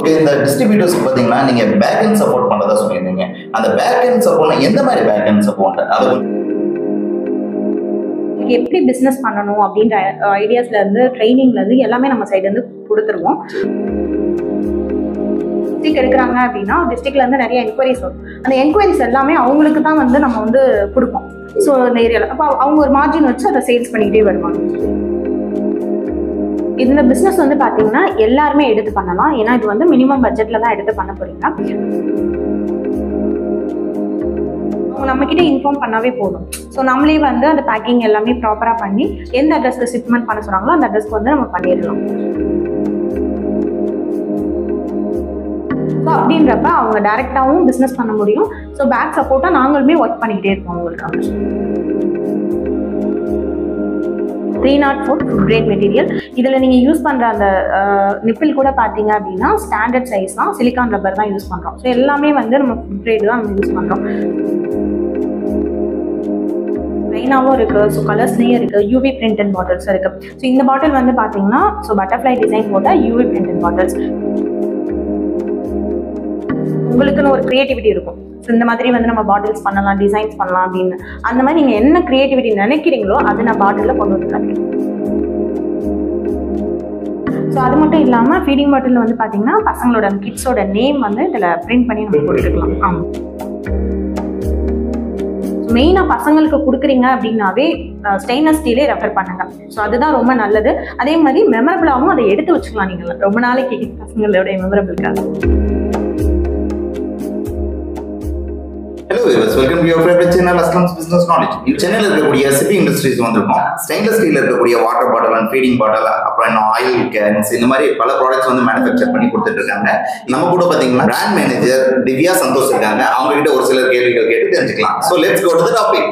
okay இந்த distributors பார்த்தீங்கன்னா நீங்க பேக் அண்ட் சப்போர்ட் பண்றதா சொல்லியிருந்தீங்க அந்த பேக் அண்ட் சப்போர்ட் எந்த மாதிரி பேக் அண்ட் சப்போர்ட் அது உங்களுக்கு எப்படி பிஸ்னஸ் பண்ணணும் அப்படின்ற ஐடியாஸ்ல இருந்து ட்ரைனிங்ல இருந்து எல்லாமே நம்ம சைடு இருந்து கொடுத்துருவோம் டிஸ்ட்ரிக்ட் எடுக்கிறாங்க அப்படின்னா டிஸ்ட்ரிக்ட்ல இருந்து நிறைய என்கொயரிஸ் வரும் அந்த என்கொயரிஸ் எல்லாமே அவங்களுக்கு தான் வந்து நம்ம வந்து கொடுப்போம் ஸோ இந்த ஏரியாவில் அப்போ அவங்க ஒரு மார்ஜின் வச்சு அதை சேல்ஸ் பண்ணிக்கிட்டே வருவாங்க இந்த பிஸ்னஸ் வந்து பார்த்தீங்கன்னா எல்லாருமே எடுத்து பண்ணலாம் ஏன்னா இது வந்து மினிமம் பட்ஜெட்ல தான் எடுத்து பண்ண போறீங்க அவங்க நம்ம கிட்ட இன்ஃபார்ம் பண்ணாவே போதும் ஸோ நம்மளே வந்து அந்த பேக்கிங் எல்லாமே ப்ராப்பராக பண்ணி எந்த அட்ரஸ்க்கு ஷிப்மெண்ட் பண்ண சொன்னாங்களோ அந்த அட்ரஸ்க்கு வந்து நம்ம பண்ணிடலாம் ஸோ அப்படின்றப்ப அவங்க டைரெக்டாகவும் பிஸ்னஸ் பண்ண முடியும் ஸோ பேக் சப்போர்ட்டாக நாங்களுமே ஒர்க் பண்ணிக்கிட்டே இருப்போம் உங்களுக்காக three not four food grade material இதில் நீங்கள் யூஸ் பண்ணுற அந்த நிப்பிள் கூட பார்த்தீங்க அப்படின்னா ஸ்டாண்டர்ட் சைஸ் தான் சிலிக்கான் ரப்பர் தான் யூஸ் பண்ணுறோம் ஸோ எல்லாமே வந்து நம்ம ஃபுட் கிரேட் தான் நம்ம யூஸ் பண்ணுறோம் ப்ளைனாகவும் இருக்குது ஸோ கலர்ஸ்லேயும் இருக்குது யூவி பிரிண்டட் பாட்டில்ஸ் இருக்குது ஸோ இந்த பாட்டில் வந்து பார்த்தீங்கன்னா ஸோ பட்டர்ஃப்ளை டிசைன் போட்ட யூவி பிரிண்டட் பாட்டில்ஸ் உங்களுக்குன்னு ஒரு க்ரியேட்டிவிட்டி இருக்கும் ஸோ இந்த மாதிரி வந்து நம்ம பாட்டில்ஸ் பண்ணலாம் டிசைன்ஸ் பண்ணலாம் அப்படின்னு அந்த மாதிரி நீங்கள் என்ன க்ரியேட்டிவிட்டி நினைக்கிறீங்களோ அது நான் பாட்டிலில் கொண்டு வந்து தரேன் ஸோ அது மட்டும் இல்லாமல் ஃபீடிங் பாட்டில் வந்து பார்த்தீங்கன்னா பசங்களோட கிட்ஸோட நேம் வந்து இதில் பிரிண்ட் பண்ணி நம்ம கொடுத்துக்கலாம் ஆமாம் மெயினாக பசங்களுக்கு கொடுக்குறீங்க அப்படின்னாவே ஸ்டெயின்லெஸ் ஸ்டீலே ரெஃபர் பண்ணுங்க ஸோ அதுதான் ரொம்ப நல்லது அதே மாதிரி மெமரபிளாகவும் அதை எடுத்து வச்சுக்கலாம் நீங்கள் ரொம்ப நாளைக்கு பசங்களோட மெமரபிளுக்காக hello viewers welcome to your favourite channel Aslam's business knowledge இந்த சென்னையில் இருக்கக்கூடிய சிட்டி இண்டஸ்ட்ரீஸ் வந்திருக்கோம் ஸ்டெயின்லெஸ் ஸ்டீல் இருக்கக்கூடிய water bottle and feeding bottle அப்புறம் இன்னும் ஆயில் கேன்ஸ் இந்த மாதிரி பல ப்ராடக்ட்ஸ் வந்து மேனுஃபேக்சர் பண்ணி கொடுத்துட்டு இருக்காங்க நம்ம கூட பாத்தீங்கன்னா பிராண்ட் மேனேஜர் திவ்யா சந்தோஷ் இருக்காங்க அவங்க கிட்ட ஒரு சில கேள்விகள் கேட்டு தெரிஞ்சுக்கலாம் so let's go to the topic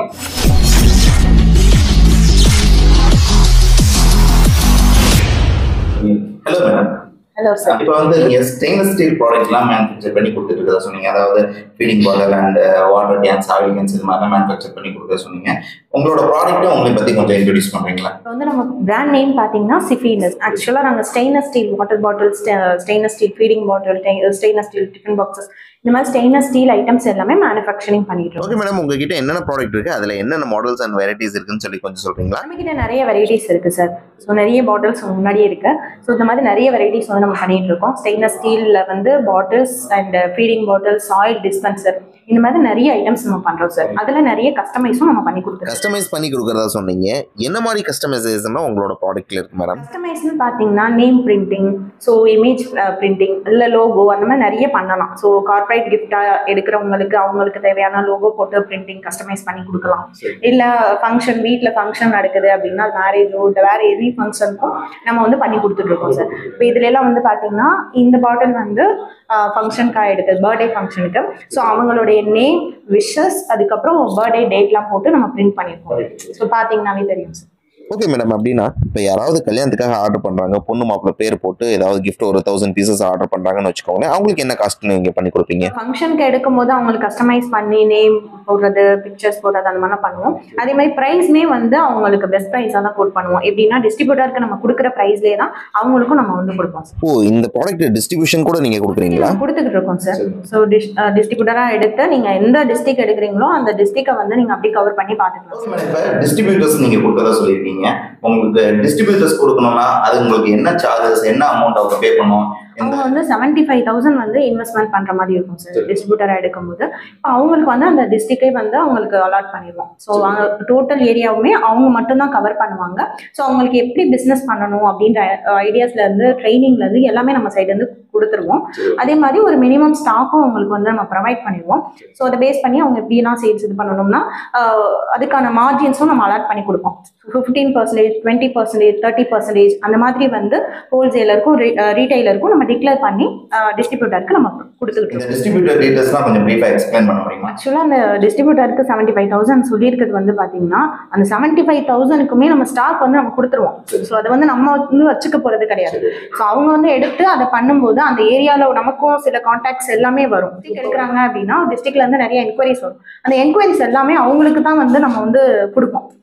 hello madam hello sir இப்போ வந்து நீங்க ஸ்டெயின்லெஸ் ஸ்டீல் ப்ராடக்ட்லாம் மேனுஃபேக்சர் பண்ணி கொடுத்துட்டு இருக்கதா சொன்னீங்க அதாவது feeding bottle and water cans oil cans இது மாதிரிலாம் மேனுஃபேக்சர் பண்ணி கொடுக்க சொன்னீங்க உங்களோட ப்ராடக்ட்டை உங்களை பத்தி கொஞ்சம் இன்ட்ரடியூஸ் பண்றீங்களா இப்போ வந்து நம்ம பிராண்ட் நேம் பார்த்தீங்கன்னா சிஃபினஸ் ஆக்சுவலாக நாங்கள் stainless steel water bottle stainless steel feeding bottle stainless steel tiffin boxes இந்த மாதிரி ஸ்டெயின்லெஸ் ஸ்டீல் ஐட்டம்ஸ் எல்லாமே மேனுஃபேக்சரிங் பண்ணிட்டு இருக்கோம் ஓகே மேடம் உங்ககிட்ட என்னென்ன ப்ராடக்ட் இருக்கு அதுல என்னென்ன மாடல்ஸ் அண்ட் வெரைட்டிஸ் இருக்குன்னு சொல்லி கொஞ்சம் சொல்றீங்களா நம்ம கிட்ட நிறைய வெரைட்டிஸ் இருக்கு சார் ஸோ நிறைய பாட்டில்ஸ் முன்னாடியே இருக்கு ஸோ இந்த மாதிரி நிறைய வெரைட்டிஸ் வந்து நம்ம பண்ணிட்டு இருக்கோம் ஸ்டெயின்லெஸ் ஸ்டீலில் வந்து bottles and feeding bottles oil dispenser இந்த மாதிரி நிறைய ஐட்டம்ஸ் நம்ம பண்றோம் சார் அதில் நிறைய கஸ்டமைஸும் நம்ம பண்ணி கொடுத்துருக்கோம் கஸ்டமைஸ் பண்ணி கொடுக்கறதா சொன்னீங்க என்ன மாதிரி கஸ்டமைசேஷன்லாம் உங்களோட ப்ராடக்ட்ல இருக்கு மேடம் கஸ்டமைஸ்னு பார்த்தீங்கன்னா name printing so image printing இல்லை லோகோ அந்த மாதிரி நிறைய பண்ணலாம் ஸோ கார்ப்பரேட் கிஃப்டாக எடுக்கிறவங்களுக்கு அவங்களுக்கு தேவையான லோகோ போட்டு பிரிண்டிங் கஸ்டமைஸ் பண்ணி கொடுக்கலாம் இல்லை ஃபங்க்ஷன் வீட்டில் ஃபங்க்ஷன் நடக்குது அப்படின்னா மேரேஜோ இல்லை வேறு எனி ஃபங்க்ஷனுக்கும் நம்ம வந்து பண்ணி கொடுத்துட்ருக்கோம் சார் இப்போ இதுல எல்லாம் வந்து பார்த்தீங்கன்னா இந்த பாட்டில் வந்து ஃபங்க்ஷனுக்காக எடுக்குது பர்த்டே ஃபங்க்ஷனுக்கு ஸோ அவங்களுடைய நேம் விஷஸ் அதுக்கப்புறம் பர்த்டே டேட்லாம் போட்டு நம்ம பிரிண்ட் பண்ணியிருக்கோம் ஸோ பார்த்தீங்கன்னாவே தெரியும் சார் ஓகே மேடம் அப்படின்னா இப்போ யாராவது கல்யாணத்துக்காக ஆர்டர் பண்றாங்க பொண்ணு மாப்பிள்ளை பேர் போட்டு ஏதாவது gift ஒரு தௌசண்ட் பீசஸ் ஆர்டர் பண்றாங்கன்னு வச்சுக்கோங்களேன் அவங்களுக்கு என்ன காஸ்ட் நீங்க பண்ணி கொடுப்பீங்க ஃபங்க்ஷனுக்கு எடுக்கும் போது அவங்களுக்கு கஸ்டமைஸ் பண்ணி நேம் போடுறது பிக்சர்ஸ் போடுறது அந்த மாதிரிலாம் பண்ணுவோம் அதே மாதிரி ப்ரைஸ்மே வந்து அவங்களுக்கு பெஸ்ட் ப்ரைஸாக தான் கோட் பண்ணுவோம் எப்படின்னா டிஸ்ட்ரிபியூட்டருக்கு நம்ம கொடுக்குற ப்ரைஸ்லேயே தான் அவங்களுக்கும் நம்ம வந்து கொடுப்போம் சார் ஓ இந்த ப்ராடக்ட் டிஸ்ட்ரிபியூஷன் கூட நீங்க கொடுக்குறீங்களா நம்ம கொடுத்துக்கிட்டு இருக்கோம் சார் ஸோ டிஸ் டிஸ்ட்ரிபியூட்டராக எடுத்து நீங்கள் எந்த டிஸ்ட்ரிக்ட் எடுக்கிறீங்களோ அந்த டிஸ்ட்ரிக்டை வந்து நீங்கள் அப்படியே கவர் பண்ணி பார்த்துக்கலாம் இப்போ டிஸ்ட்ரிபியூட்டர்ஸ் நீங்க கொடுக்கறதா சொல்லியிருக்கீங்க உங்களுக்கு டிஸ்ட்ரிபியூட்டர்ஸ் கொடுக்கணும்னா அது உங்களுக்கு என்ன சார்ஜஸ் என்ன அமௌண்ட் அவங்க பே பண்ணும் அவங்க வந்து செவன்ட்டி ஃபைவ் தௌசண்ட் வந்து இன்வெஸ்ட்மெண்ட் பண்ணுற மாதிரி இருக்கும் சார் டிஸ்ட்ரிபியூட்டராக எடுக்கும்போது இப்போ அவங்களுக்கு வந்து அந்த டிஸ்ட்ரிக்டே வந்து அவங்களுக்கு அலாட் பண்ணிடுவோம் ஸோ அவங்க டோட்டல் ஏரியாவுமே அவங்க மட்டும்தான் கவர் பண்ணுவாங்க ஸோ அவங்களுக்கு எப்படி பிஸ்னஸ் பண்ணணும் அப்படின்ற ஐடியாஸ்ல இருந்து ட்ரைனிங்ல இருந்து எல்லாமே நம்ம சைடு இருந்து கொடுத்துருவோம் அதே மாதிரி ஒரு மினிமம் ஸ்டாக்கும் அவங்களுக்கு வந்து நம்ம ப்ரொவைட் பண்ணிடுவோம் ஸோ அதை பேஸ் பண்ணி அவங்க எப்படிலாம் சேல்ஸ் இது பண்ணணும்னா ஆஹ் அதுக்கான மார்ஜின்ஸும் நம்ம அலாட் பண்ணி கொடுப்போம் fifteen percentage twenty percentage thirty percentage அந்த மாதிரி வந்து ஹோல்சேலருக்கும் ரீட்டைலருக்கும் நம்ம டிக்ளேர் பண்ணி டிஸ்ட்ரிபியூட்டருக்கு நம்ம கொடுத்துக்கிட்டு இந்த டிஸ்ட்ரிபியூட்டர் டீட்டெயில்ஸ்லாம் கொஞ்சம் பிரீஃபா எக்ஸ்பிளைன் பண்ண முடியுமா ஆக்சுவலாக அந்த டிஸ்ட்ரிபியூட்டருக்கு செவன்ட்டி ஃபைவ் தௌசண்ட் சொல்லியிருக்கிறது வந்து பார்த்தீங்கன்னா அந்த செவன்ட்டி ஃபைவ் தௌசண்ட்க்குமே நம்ம ஸ்டாக் வந்து நம்ம கொடுத்துருவோம் ஸோ அதை வந்து நம்ம வந்து வச்சுக்க போகிறது கிடையாது ஸோ அவங்க வந்து எடுத்து அதை பண்ணும்போது அந்த ஏரியாவில் நமக்கும் சில கான்டாக்ட்ஸ் எல்லாமே வரும் டிஸ்ட்ரிக் எடுக்கிறாங்க அப்படின்னா டிஸ்ட்ரிக்ட்ல இருந்து நிறைய என்கொயரிஸ் வரும் அந்த என்கொயரிஸ் எல்லாமே அவங்களுக்கு தான் வந்து நம்ம வந்து கொடுப்போம்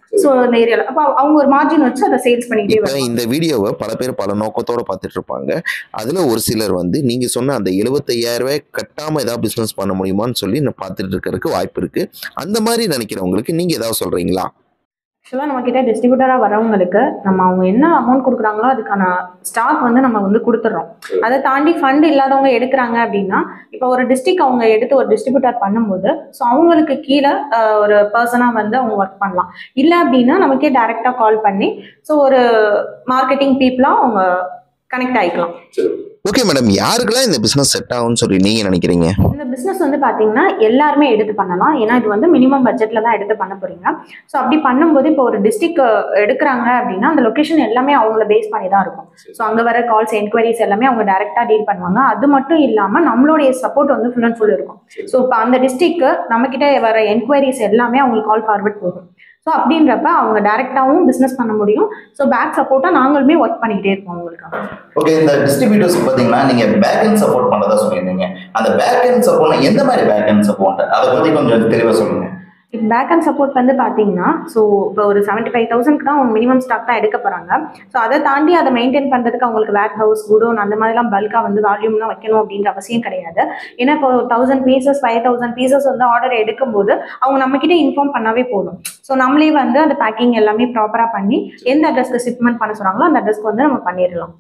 ஸோ அந்த ஏரியால அப்போ அவங்க ஒரு மார்ஜின் வச்சு அதை சேல்ஸ் பண்ணிக்கிட்டே இப்போ வருவாங்க இந்த வீடியோவை பல பேர் பல நோக்கத்தோட பார்த்துட்டு இருப்பாங்க அதுல ஒரு சிலர் வந்து நீங்க சொன்ன அந்த 75000 ரூபாய் கட்டாம ஏதாவது பிசினஸ் பண்ண முடியுமான்னு சொல்லி நான் பார்த்துட்டு இருக்கிறதுக்கு வாய்ப்பு இருக்கு அந்த மாதிரி நினைக்கிறவங்களுக்கு நீங்க ஏதாவது சொல்றீங்களா ஆக்சுவலாக நம்ம கிட்ட டிஸ்ட்ரிபியூட்டராக வரவங்களுக்கு நம்ம அவங்க என்ன அமௌண்ட் கொடுக்குறாங்களோ அதுக்கான ஸ்டாக் வந்து நம்ம வந்து கொடுத்துட்றோம் அதை தாண்டி ஃபண்ட் இல்லாதவங்க எடுக்கிறாங்க அப்படின்னா இப்போ ஒரு டிஸ்ட்ரிக்ட் அவங்க எடுத்து ஒரு டிஸ்ட்ரிபியூட்டர் பண்ணும்போது ஸோ அவங்களுக்கு கீழே ஆஹ், ஒரு பர்சனாக வந்து அவங்க ஒர்க் பண்ணலாம் இல்லை அப்படின்னா நமக்கே டைரெக்டாக கால் பண்ணி ஸோ ஒரு மார்க்கெட்டிங் பீப்புளாக அவங்க கனெக்ட் ஆகிக்கலாம் ஓகே மேடம் யாருக்கெல்லாம் இந்த பிசினஸ் செட் ஆகும்னு சொல்லி நீங்க நினைக்கிறீங்க இந்த பிஸ்னஸ் வந்து பார்த்தீங்கன்னா எல்லாருமே எடுத்து பண்ணலாம் ஏன்னா இது வந்து மினிமம் பட்ஜெட்டில் தான் எடுத்து பண்ண போறீங்க ஸோ அப்படி பண்ணும்போது இப்போ ஒரு டிஸ்ட்ரிக்ட் எடுக்கிறாங்க அப்படின்னா அந்த லொக்கேஷன் எல்லாமே அவங்கள பேஸ் பண்ணி தான் இருக்கும் ஸோ அங்கே வர கால்ஸ் என்கொயரிஸ் எல்லாமே அவங்க டேரெக்டாக டீல் பண்ணுவாங்க அது மட்டும் இல்லாமல் நம்மளுடைய சப்போர்ட் வந்து ஃபுல் அண்ட் ஃபுல் இருக்கும் ஸோ இப்போ அந்த டிஸ்ட்ரிக்ட் நம்மக்கிட்ட வர என்கொயரிஸ் எல்லாமே அவங்களுக்கு கால் ஃபார்வர்ட் போகும் ஸோ அப்படின்றப்ப அவங்க டேரெக்டாகவும் பிஸ்னஸ் பண்ண முடியும் ஸோ பேக் சப்போர்ட்டாக நாங்களுமே ஒர்க் பண்ணிக்கிட்டே இருப்போம் அவங்களுக்கு ஓகே இந்த டிஸ்ட்ரிபியூட்டர்ஸ் பார்த்தீங்கன்னா நீங்க பேக் அண்ட் சப்போர்ட் பண்றதா சொல்லியிருந்தீங்க அந்த பேக் அண்ட் சப்போர்ட் எந்த மாதிரி பேக் அண்ட் சப்போர்ட் அதை பத்தி கொஞ்சம் தெளிவா சொல்லுங்க இப்போ பேக் அண்ட் சப்போர்ட் வந்து பார்த்தீங்கன்னா ஸோ இப்போ ஒரு செவன்ட்டி ஃபைவ் தௌசண்ட்க்கு தான் அவங்க மினிமம் ஸ்டாக் தான் எடுக்க போகிறாங்க ஸோ அதை தாண்டி அதை மெயின்டைன் பண்ணுறதுக்கு அவங்களுக்கு வேர் ஹவுஸ் குடோன் அந்த மாதிரிலாம் பல்காக வந்து வால்யூம்லாம் வைக்கணும் அப்படின்ற அவசியம் கிடையாது ஏன்னா இப்போ thousand pieces five thousand pieces வந்து ஆர்டர் எடுக்கும்போது அவங்க நம்மக்கிட்ட இன்ஃபார்ம் பண்ணாவே போதும் ஸோ நம்மளே வந்து அந்த பேக்கிங் எல்லாமே ப்ராப்பராக பண்ணி எந்த அட்ரஸ்க்கு ஷிப்மெண்ட் பண்ண சொல்கிறாங்களோ அந்த அட்ரஸ்க்கு வந்து நம்ம பண்ணிடலாம்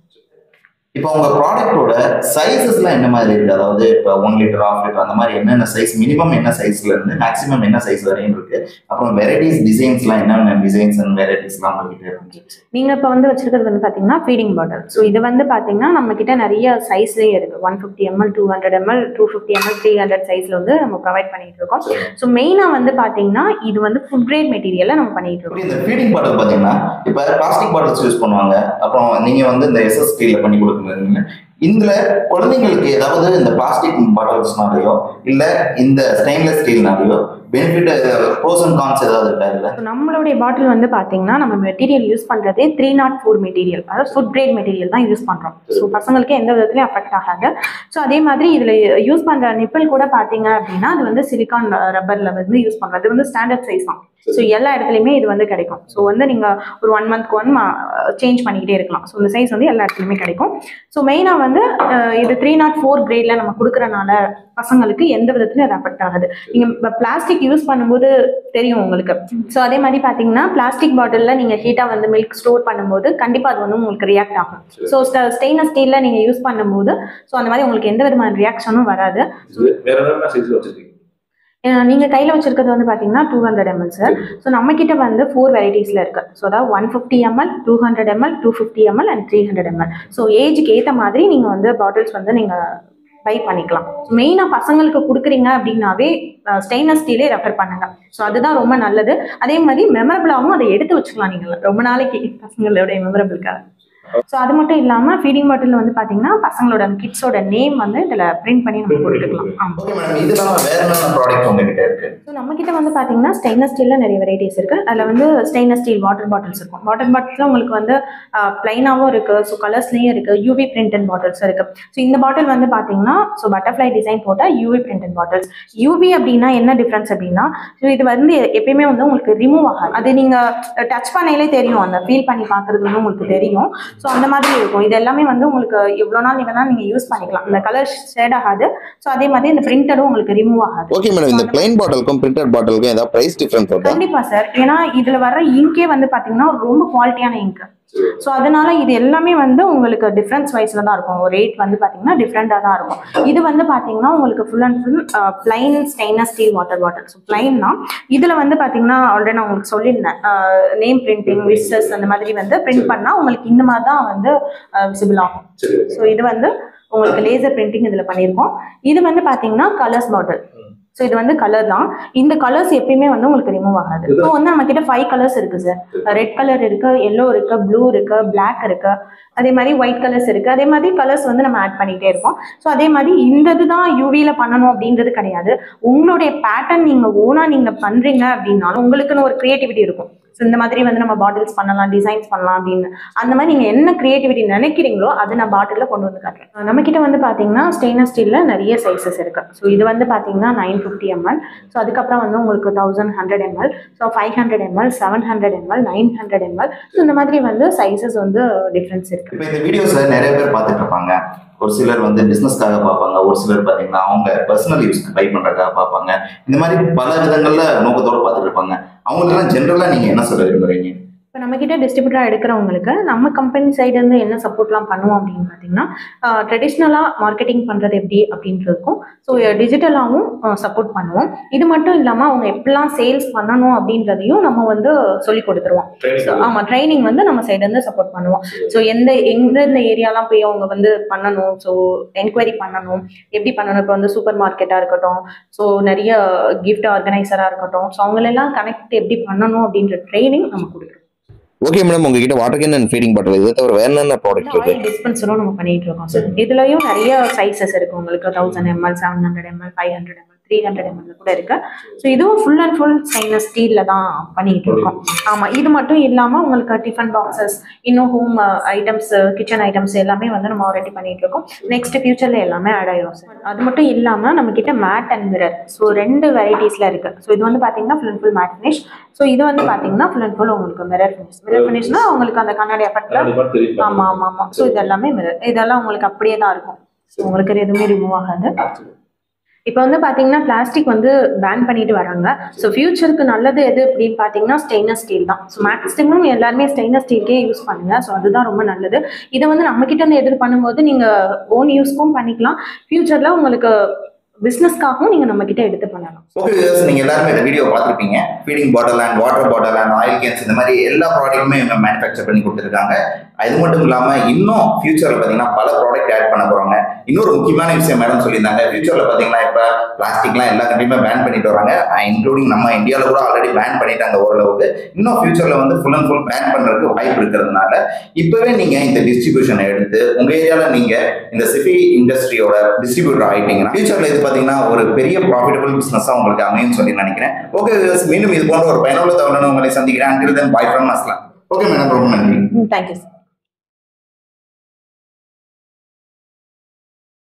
இப்போ உங்க ப்ராடக்ட்டோட சைஸஸ்லாம் என்ன மாதிரி இருக்கு அதாவது இப்போ ஒன் லிட்டர் ஆஃப் லிட்டர் அந்த மாதிரி என்னென்ன சைஸ் மினிமம் என்ன சைஸ்ல இருந்து மேக்ஸிமம் என்ன சைஸ் வரையும் இருக்கு அப்புறம் வெரைட்டிஸ் டிசைன்ஸ்லாம் என்னென்ன டிசைன்ஸ் அண்ட் வெரைட்டிஸ்லாம் உங்ககிட்ட இருக்கு நீங்கள் இப்போ வந்து வச்சிருக்கிறது வந்து பார்த்தீங்கன்னா ஃபீடிங் பாட்டில் ஸோ இது வந்து பார்த்தீங்கன்னா நம்ம கிட்ட நிறைய சைஸ்லேயே இருக்குது one fifty ML two hundred ML two fifty ML three hundred சைஸில் வந்து நம்ம ப்ரொவைட் பண்ணிட்டு இருக்கோம் ஸோ மெயினாக வந்து பார்த்தீங்கன்னா இது வந்து ஃபுட் கிரேட் மெட்டீரியலில் நம்ம பண்ணிட்டு இருக்கோம் இப்படி இந்த ஃபீடிங் பாட்டில் பார்த்தீங்கன்னா இப்போ பிளாஸ்டிக் பாட்டில்ஸ் யூஸ் பண்ணுவாங்க அப்புறம் நீங்க வந்து இந்த எஸ்எஸ்டியில் பண்ணி கொடுக்குறீங்க இதுல குழந்தைங்களுக்கு ஏதாவது இந்த பிளாஸ்டிக் பாட்டில்ஸ்னாலயோ இல்ல இந்த ஸ்டெயின்லெஸ் ஸ்டீல்னாலயோ பெனிஃபிட் ப்ரோஸ் அண்ட் கான்ஸ் ஏதாவது இருக்கா இதுல ஸோ நம்மளுடைய பாட்டில் வந்து பார்த்தீங்கன்னா நம்ம மெட்டீரியல் யூஸ் பண்ணுறதே த்ரீ நாட் ஃபோர் மெட்டீரியல் அதாவது ஃபுட் கிரேட் மெட்டீரியல் தான் யூஸ் பண்ணுறோம் ஸோ பசங்களுக்கு எந்த விதத்துலையும் அஃபெக்ட் ஆகாது ஸோ அதே மாதிரி இதில் யூஸ் பண்ணுற நிப்பிள் கூட பார்த்தீங்க அப்படின்னா அது வந்து சிலிக்கான் ரப்பரில் வந்து யூஸ் பண்ணுறது அது வந்து ஸ்டாண்டர்ட் சைஸ் தான் ஸோ எல்லா இடத்துலையுமே இது வந்து கிடைக்கும் ஸோ வந்து நீங்கள் ஒரு ஒன் மந்த்க்கு ஒன் சேஞ்ச் பண்ணிக்கிட்டே இருக்கலாம் ஸோ இந்த சைஸ் வந்து எல்லா இடத்துலையுமே கிடைக்கும் ஸோ மெயினாக வந்து அஹ், இது த்ரீ நாட் ஃபோர் கிரேடில் நம்ம கொடுக்குறனால பசங்களுக்கு எந்த விதத்துலையும் அது அஃபெக்ட் ஆகாது நீங்கள் பிளாஸ்டிக் யூஸ் பண்ணும்போது தெரியும் உங்களுக்கு ஸோ அதே மாதிரி பார்த்தீங்கன்னா பிளாஸ்டிக் பாட்டிலில் நீங்கள் ஹீட்டாக வந்து மில்க் ஸ்டோர் பண்ணும்போது கண்டிப்பாக அது வந்து உங்களுக்கு ரியாக்ட் ஆகும் ஸோ ஸ்டெயின்லெஸ் ஸ்டீலில் நீங்கள் யூஸ் பண்ணும்போது ஸோ அந்த மாதிரி உங்களுக்கு எந்த விதமான ரியாக்ஷனும் வராது வேற என்னென்ன சைஸ்ல வச்சிருக்கீங்க அஹ் நீங்க கையில வச்சிருக்கிறது வந்து பாத்தீங்கன்னா two hundred ml sir so நம்ம கிட்ட வந்து ஃபோர் வெரைட்டிஸ்ல இருக்கு ஸோ அதாவது one fifty ML two hundred ML two fifty ml and three hundred ml so ஏஜுக்கு ஏற்ற மாதிரி நீங்க வந்து பாட்டில்ஸ் வந்து நீங்க பை பண்ணிக்கலாம் மெயினாக பசங்களுக்கு கொடுக்குறீங்க அப்படின்னாவே ஸ்டெயின்லெஸ் ஸ்டீலே ரெஃபர் பண்ணுங்க ஸோ அதுதான் ரொம்ப நல்லது அதே மாதிரி மெமரபிளாகவும் அதை எடுத்து வச்சுக்கலாம் நீங்கள் ரொம்ப நாளைக்கு பசங்களோட மெமரபிளுக்காக ஸோ அது மட்டும் இல்லாமல் ஃபீடிங் பாட்டில் வந்து பார்த்தீங்கன்னா பசங்களோட கிட்ஸோட நேம் வந்து இதில் பிரிண்ட் பண்ணி நம்ம கொடுத்துக்கலாம் ஆமாம் ஓகே மேடம் இது இல்லாம வேற என்னென்ன ப்ராடக்ட் உங்ககிட்ட இருக்கு ஸோ நம்ம கிட்ட வந்து பார்த்தீங்கன்னா ஸ்டெயின்லெஸ் ஸ்டீலில் நிறைய வெரைட்டிஸ் இருக்குது அதில் வந்து ஸ்டெயின்லெஸ் ஸ்டீல் வாட்டர் பாட்டில்ஸ் இருக்கும் வாட்டர் பாட்டில்ஸில் உங்களுக்கு வந்து ப்ளைனாகவும் இருக்குது ஸோ கலர்ஸ்லேயும் இருக்குது யூவி பிரிண்டட் பாட்டில்ஸ் இருக்குது ஸோ இந்த பாட்டில் வந்து பார்த்தீங்கன்னா ஸோ பட்டர்ஃப்ளை டிசைன் போட்ட யூவி பிரிண்டட் பாட்டில்ஸ் யூவி அப்படின்னா என்ன டிஃப்ரென்ஸ் அப்படின்னா ஸோ இது வந்து எப்பயுமே வந்து உங்களுக்கு ரிமூவ் ஆகாது அது நீங்கள் டச் பண்ணையிலே தெரியும் அந்த ஃபீல் பண்ணி பார்க்குறது வந்து உங்களுக்கு தெரியும் ஸோ அந்த மாதிரி இருக்கும் இது எல்லாமே வந்து உங்களுக்கு எவ்வளோ நாள் வேணால் நீங்கள் யூஸ் பண்ணிக்கலாம் இந்த கலர் ஷேட் ஆகாது ஸோ அதே மாதிரி இந்த பிரிண்டடும் உங்களுக்கு ரிமூவ் ஆகாது ஓகே மேடம் இந்த பிளைன் பாட்டிலுக்கும் பிரிண்டட் பாட்டிலுக்கும் ஏதாவது பிரைஸ் டிஃபரன்ஸ் வருதா கண்டிப்பா சார் ஏன்னா இதுல வர்ற இங்கே வந்து பாத்தீங்கன்னா ரொம்ப குவாலிட்டியான இங்க் ஸோ அதனால இது எல்லாமே வந்து உங்களுக்கு டிஃப்ரென்ஸ் வைஸ்ல தான் இருக்கும் ரேட் வந்து பாத்தீங்கன்னா டிஃப்ரெண்டாக தான் இருக்கும் இது வந்து பாத்தீங்கன்னா உங்களுக்கு full and full plain stainless steel water bottle so பிளைன்னா இதுல வந்து பாத்தீங்கன்னா ஆல்ரெடி நான் உங்களுக்கு சொல்லியிருந்தேன் நேம் பிரிண்டிங் விசஸ் அந்த மாதிரி வந்து பிரிண்ட் பண்ணா உங்களுக்கு இந்த மாதிரி தான் வந்து விசிபிள் ஆகும் சரி ஸோ இது வந்து உங்களுக்கு லேசர் பிரிண்டிங் இதில் பண்ணியிருக்கோம் இது வந்து பார்த்தீங்கன்னா கலர்ஸ் பாட்டில் ஸோ இது வந்து கலர் தான் இந்த கலர்ஸ் எப்பயுமே வந்து உங்களுக்கு ரிமூவ் ஆகாது ஸோ வந்து நம்ம கிட்ட ஃபைவ் கலர்ஸ் இருக்கு சார் ரெட் கலர் இருக்கு எல்லோ இருக்கு ப்ளூ இருக்கு பிளாக் இருக்கு அதே மாதிரி ஒயிட் கலர்ஸ் இருக்கு அதே மாதிரி கலர்ஸ் வந்து நம்ம ஆட் பண்ணிட்டே இருக்கோம் ஸோ அதே மாதிரி இந்த இதுதான் யூவியில் பண்ணணும் அப்படின்றது கிடையாது உங்களுடைய பேட்டர்ன் நீங்க ஓனா நீங்க பண்றீங்க அப்படின்னாலும் உங்களுக்குன்னு ஒரு கிரியேட்டிவிட்டி இருக்கும் ஸோ இந்த மாதிரி வந்து நம்ம பாட்டில்ஸ் பண்ணலாம் டிசைன்ஸ் பண்ணலாம் அப்படின்னு அந்த மாதிரி நீங்கள் என்ன கிரியேட்டிவிட்டி நினைக்கிறீங்களோ அதை நான் பாட்டிலில் கொண்டு வந்து காட்டுறேன் நம்ம கிட்ட வந்து பார்த்தீங்கன்னா ஸ்டெயின்லெஸ் ஸ்டீலில் நிறைய சைஸஸ் இருக்கு ஸோ இது வந்து பார்த்தீங்கன்னா நைன் ஃபிஃப்டி எம்எல் ஸோ அதுக்கப்புறம் வந்து உங்களுக்கு thousand hundred ml so five hundred ml seven hundred ml nine hundred ml so இந்த மாதிரி வந்து சைஸஸ் வந்து டிஃப்ரென்ஸ் இருக்கு இப்போ இந்த வீடியோஸ்ல நிறைய பேர் பார்த்துட்டு இருப்பாங்க ஒரு சிலர் வந்து பிசினஸ்க்காக பார்ப்பாங்க ஒரு சிலர் பார்த்தீங்கன்னா அவங்க பர்சனல் யூஸ்க்கு பை பண்றதுக்காக பார்ப்பாங்க இந்த மாதிரி பல விதங்கள்ல நோக்கத்தோட பார்த்துட்டு இருப்பாங்க அவங்களுக்கெல்லாம் ஜென்ரலா நீங்க என்ன சொல்ல விரும்புறீங்க இப்போ நம்ம கிட்ட டிஸ்ட்ரிபியூட்டராக எடுக்கிறவங்களுக்கு நம்ம கம்பெனி சைடுலேருந்து என்ன சப்போர்ட்லாம் பண்ணுவோம் அப்படின்னு பார்த்தீங்கன்னா ட்ரெடிஷ்னலாக மார்க்கெட்டிங் பண்ணுறது எப்படி அப்படின்றதுக்கும் ஸோ டிஜிட்டலாகவும் சப்போர்ட் பண்ணுவோம் இது மட்டும் இல்லாமல் அவங்க எப்படிலாம் சேல்ஸ் பண்ணணும் அப்படின்றதையும் நம்ம வந்து சொல்லி கொடுத்துருவோம் ஸோ ஆமாம் ட்ரைனிங் வந்து நம்ம சைடுலேருந்து சப்போர்ட் பண்ணுவோம் ஸோ எந்த எந்தெந்த ஏரியாலாம் போய் அவங்க வந்து பண்ணணும் ஸோ என்கொயரி பண்ணணும் எப்படி பண்ணணும் இப்போ வந்து சூப்பர் மார்க்கெட்டாக இருக்கட்டும் ஸோ நிறைய கிஃப்ட் ஆர்கனைசராக இருக்கட்டும் ஸோ அவங்களெல்லாம் கனெக்ட் எப்படி பண்ணணும் அப்படின்ற ட்ரைனிங் நம்ம கொடுக்குறோம் ஓகே மேடம் உங்ககிட்ட water can and feeding bottle இதை தவிர வேற என்னென்ன ப்ராடக்ட் இருக்கு ஆயில் டிஸ்பென்சரும் நம்ம பண்ணிட்டு இருக்கோம் சார் இதுலயும் நிறைய சைஸஸ் இருக்கு உங்களுக்கு thousand ml seven hundred ml five hundred ml three hundred ml கூட இருக்கு ஸோ இதுவும் ஃபுல் அண்ட் ஃபுல் ஸ்டெயின்லெஸ் ஸ்டீல்ல தான் பண்ணிட்டு இருக்கோம் ஆமா இது மட்டும் இல்லாம உங்களுக்கு டிஃபன் பாக்ஸஸ் இன்னும் ஹோம் ஐட்டம்ஸ் கிச்சன் ஐட்டம்ஸ் எல்லாமே வந்து நம்ம ஆல்ரெடி பண்ணிட்டு இருக்கோம் நெக்ஸ்ட் ஃபியூச்சர்ல எல்லாமே ஆட் ஆயிரும் சார் அது மட்டும் இல்லாம நம்ம கிட்ட மேட் அண்ட் மிரர் ஸோ ரெண்டு வெரைட்டிஸ்ல இருக்கு ஸோ இது வந்து பாத்தீங்கன்னா full and full matte finish so இது வந்து பாத்தீங்கன்னா ஃபுல் அண்ட் ஃபுல் உங்களுக்கு மிரர் ஃபினிஷ் மிரர் ஃபினிஷ்னா உங்களுக்கு அந்த கண்ணாடி எஃபெக்ட்ல ஆமா ஆமா ஆமா ஸோ இது எல்லாமே மிரர் இதெல்லாம் உங்களுக்கு அப்படியே தான் இருக்கும் ஸோ உங்களுக்கு எதுவுமே ரிமூவ் ஆகாது இப்போ வந்து பார்த்தீங்கன்னா பிளாஸ்டிக் வந்து பேன் பண்ணிட்டு வராங்க ஸோ ஃபியூச்சருக்கு நல்லது எது அப்படின்னு பார்த்தீங்கன்னா ஸ்டெயின்லெஸ் ஸ்டீல் தான் ஸோ மேக்ஸிமம் எல்லாருமே ஸ்டெயின்லெஸ் ஸ்டீல்கே யூஸ் பண்ணுங்க ஸோ அதுதான் ரொம்ப நல்லது இதை வந்து நம்ம கிட்ட இருந்து எடுத்து பண்ணும்போது நீங்கள் ஓன் யூஸ்க்கும் பண்ணிக்கலாம் ஃபியூச்சரில் உங்களுக்கு பிஸ்னஸ்க்காகவும் நீங்கள் நம்ம கிட்ட எடுத்து பண்ணலாம் ஓகே வியூவர்ஸ் நீங்க எல்லாருமே இந்த வீடியோ பார்த்துருப்பீங்க feeding bottle and water bottle and oil cans இந்த மாதிரி எல்லா ப்ராடக்ட்டுமே இவங்க மேனுஃபேக்சர் பண்ணி கொடுத்துருக்காங்க அது மட்டும் இல்லாம இன்னும் ஃபியூச்சர்ல பாத்தீங்கன்னா பல ப்ராடக்ட் ஆட் பண்ண போறாங்க இன்னொரு முக்கியமான விஷயம் மேடம் சொல்லியிருந்தாங்க ஃபியூச்சர்ல பாத்தீங்கன்னா இப்ப பிளாஸ்டிக்லாம் எல்லா கண்ட்ரியுமே பேன் பண்ணிட்டு வராங்க இன்க்ளூடிங் நம்ம இந்தியாவில் கூட ஆல்ரெடி பேன் பண்ணிட்டாங்க ஓரளவுக்கு இன்னும் ஃபியூச்சர்ல வந்து ஃபுல் அண்ட் ஃபுல் பேன் பண்றதுக்கு வாய்ப்பு இருக்கிறதுனால இப்பவே நீங்க இந்த டிஸ்ட்ரிபியூஷனை எடுத்து உங்க ஏரியால நீங்க இந்த சிஃபி இண்டஸ்ட்ரியோட டிஸ்ட்ரிபியூட்டர் ஆயிட்டீங்கன்னா ஃபியூச்சர்ல இது பாத்தீங்கன்னா ஒரு பெரிய ப்ராஃபிட்டபிள் பிசினஸா உங்களுக்கு அமையும் சொல்லி நினைக்கிறேன் ஓகே மீண்டும் இது போன்ற ஒரு பயனுள்ள தகவலுடன் உங்களை சந்திக்கிறேன் until then bye from Aslam okay madam ரொம்ப நன்றி தேங்க்யூ சார்